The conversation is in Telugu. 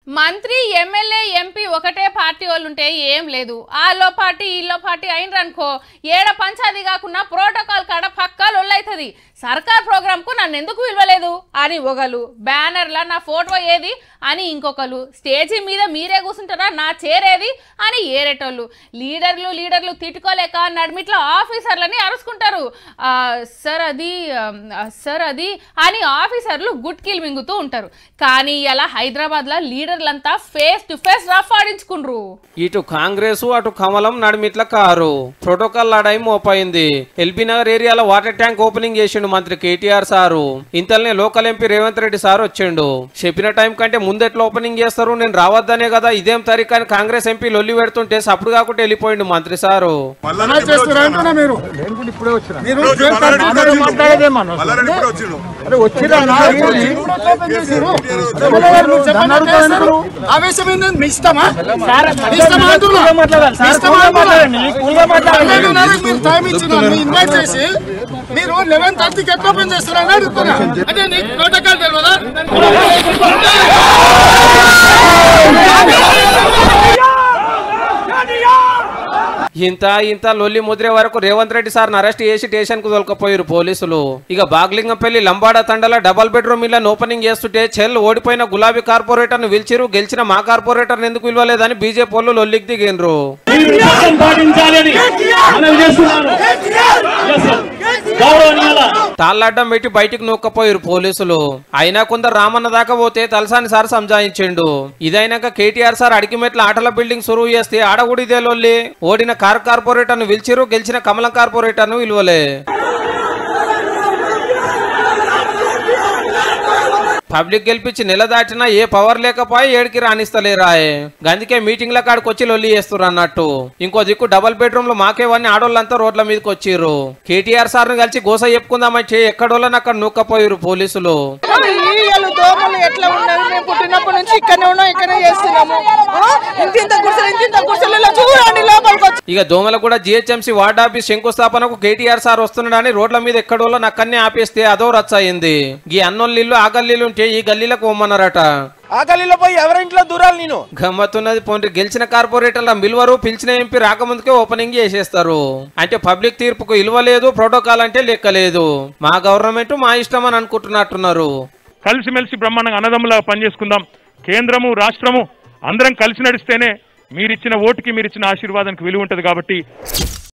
మంత్రి ఎమ్మెల్యే ఎంపీ ఒకటే పార్టీ వాళ్ళు ఉంటే ఏం లేదు ఆలో పార్టీ ఈలో పార్టీ అయినరనుకో ఏడ పంచాది కాకుండా ప్రోటోకాల్ కాడ పక్కా లొల్లైతుంది సర్కార్ ప్రోగ్రామ్ కు నన్ను ఎందుకు పిలవలేదు అని ఒకలు బ్యానర్ల నా ఫోటో ఏది అని ఇంకొకరు స్టేజీ మీద మీరే కూర్చుంటారా నా చేరేది అని ఏరేటోళ్ళు లీడర్లు లీడర్లు తిట్టుకోలేక నడిమిట్ల ఆఫీసర్లని అరుచుకుంటారు ఆ, సార్ అది ఆ, సార్ అది అని ఆఫీసర్లు గుట్కిల్ మింగుతూ ఉంటారు కానీ ఇలా హైదరాబాద్లో లీడర్లంతా ఫేస్ టు ఫేస్ రఫ్ ఆడించుకుండ్రు ఇటు కాంగ్రెస్ అటు కమలం నడిమిట్ల కారు ప్రోటోకాల్ లాడై మోపైంది ఎల్బీ నగర్ ఏరియాలో వాటర్ ట్యాంక్ ఓపెనింగ్ చేసిండు మంత్రి కేటీఆర్ సారు ఇంతలోనే local MP Revanth Reddy sir వచ్చిండు చెప్పిన టైం కంటే ముందెట్లా ఓపెనింగ్ చేస్తారు నేను రావద్దనే కదా ఇదేం తారీఖు అని కాంగ్రెస్ ఎంపీ లొల్లి పెడుతుంటే సప్పుడు కాకుండా వెళ్ళిపోయిండు మంత్రి సారు మళ్ళా చేస్తారా అంటున్నా మీరు మీరు జైలు కట్టుకుంటారు, మాట్లాడేదేమన్నా? అరే వచ్చిరా నా మీరు ఎప్పుడు ఓపెన్ చేసిర్రు? ఎమ్మెల్యే గారు మీరు చెప్పండి అంటే చేస్తారు. ఆవేశం ఏంది? మీ ఇష్టమా? మీ ఇష్టమా అంటున్నా? మీ ఇష్టమా అంటున్నా? పన్నెండు నెలలకు మీరు టైం ఇచ్చిన మీరు ఇన్వైట్ చేసి మీరు లెవెన్ థర్టీకి ఎట్లా ఓపెన్ చేస్తారని అడుగుతున్నా అంటే నీకు ప్రోటోకాల్ తెలియదా ఇంత ఇంత లొల్లి ముద్రే వరకు రేవంత్ రెడ్డి సార్ని అరెస్ట్ చేసి స్టేషన్ కు దొలకపోయారు పోలీసులు ఇక బాగ్లింగంపల్లి లంబాడ తండల డబల్ బెడ్రూమ్ ఇళ్ళని ఓపెనింగ్ చేస్తుంటే చెల్ ఓడిపోయిన గులాబీ కార్పొరేటర్ ను పిలిచిరు గెలిచిన మా కార్పొరేటర్ ఎందుకు పిలవలేదని బీజేపీ వాళ్ళు లొల్లికి దిగిండ్రు నిర్లక్ష్యం పాటించాలని మనవి చేస్తున్నాను Yes, sir. గౌరవనీయుల తాళ్ళడ్డం పెట్టి బయటికి నూక్కపోయారు పోలీసులు అయినా కొందరు రామన్న దాకా పోతే తలసాని సార్ సంజాయించిండు ఇదైనాక కేటీఆర్ సార్ అడిగిమెట్ల ఆటల బిల్డింగ్ సురువు చేస్తే ఆడ కూడా ఇదే లొల్లి ఓడిన కార్ కార్పొరేటర్ ను పిలిచిరు గెలిచిన కమలం కార్పొరేటర్ ను విలువలే పబ్లిక్ గెలిపించి నెల దాటినా ఏ పవర్ లేకపోయి ఏడికి రాణిస్తలేరాయే గందుకే మీటింగ్ల కాడికి వచ్చి లొల్లి చేస్తుర్రు అన్నట్టు ఇంకో దిక్కు డబల్ బెడ్రూమ్ లో మాకేవన్నీ ఆడోళ్ళంతా రోడ్ల మీదకి వచ్చిర్రు కేటీఆర్ సార్ ను కలిసి గోస చెప్పుకుందామంటే ఎక్కడోళ్ళని అక్కడ నూక్కపోయారు పోలీసులు ఈగలు దోమలు ఎట్లా ఉన్నది మేము పుట్టినప్పటి నుంచి ఇక్కడనే ఉన్నాం ఇక్కడనే చేస్తున్నాము ఆ? ఇంత ఇంత గుడిసెలు ఇంత ఇంత గుడిసెలలో చూడండి లోపలికి వచ్చి ఇక దోమల కూడా జిహెచ్ఎంసీ వార్డ్ ఆఫీస్ శంకుస్థాపనకు కేటీఆర్ సార్ వస్తున్నాడని రోడ్ల మీద ఎక్కడోళ్ళ నక్కన్ని ఆపేస్తే అదో రచ్చ అయింది ఈ అన్నోళ్ళిల్లు ఆ గల్లీలు ఉంటే ఈ గల్లీలకు పోమన్నారట ఆ గల్లీలో పోయి ఎవరింట్లో దూరాలి నేను గమ్మత్తున్నది పోండి గెలిచిన కార్పొరేటర్ల మిల్వరు పిలిచిన ఎంపీ రాకముందుకే ఓపెనింగ్ చేసేస్తారు అంటే పబ్లిక్ తీర్పుకు ఇలువ లేదు ప్రోటోకాల్ అంటే లెక్కలేదు మా గవర్నమెంట్ మా ఇష్టం అని అనుకుంటున్నట్టున్నారు కలిసిమెలిసి బ్రహ్మాండంగా అన్నదమ్ములా పనిచేసుకుందాం కేంద్రము రాష్ట్రము అందరం కలిసి నడిస్తేనే మీరిచ్చిన ఓటుకి మీరిచ్చిన ఆశీర్వాదానికి విలువ ఉంటుంది కాబట్టి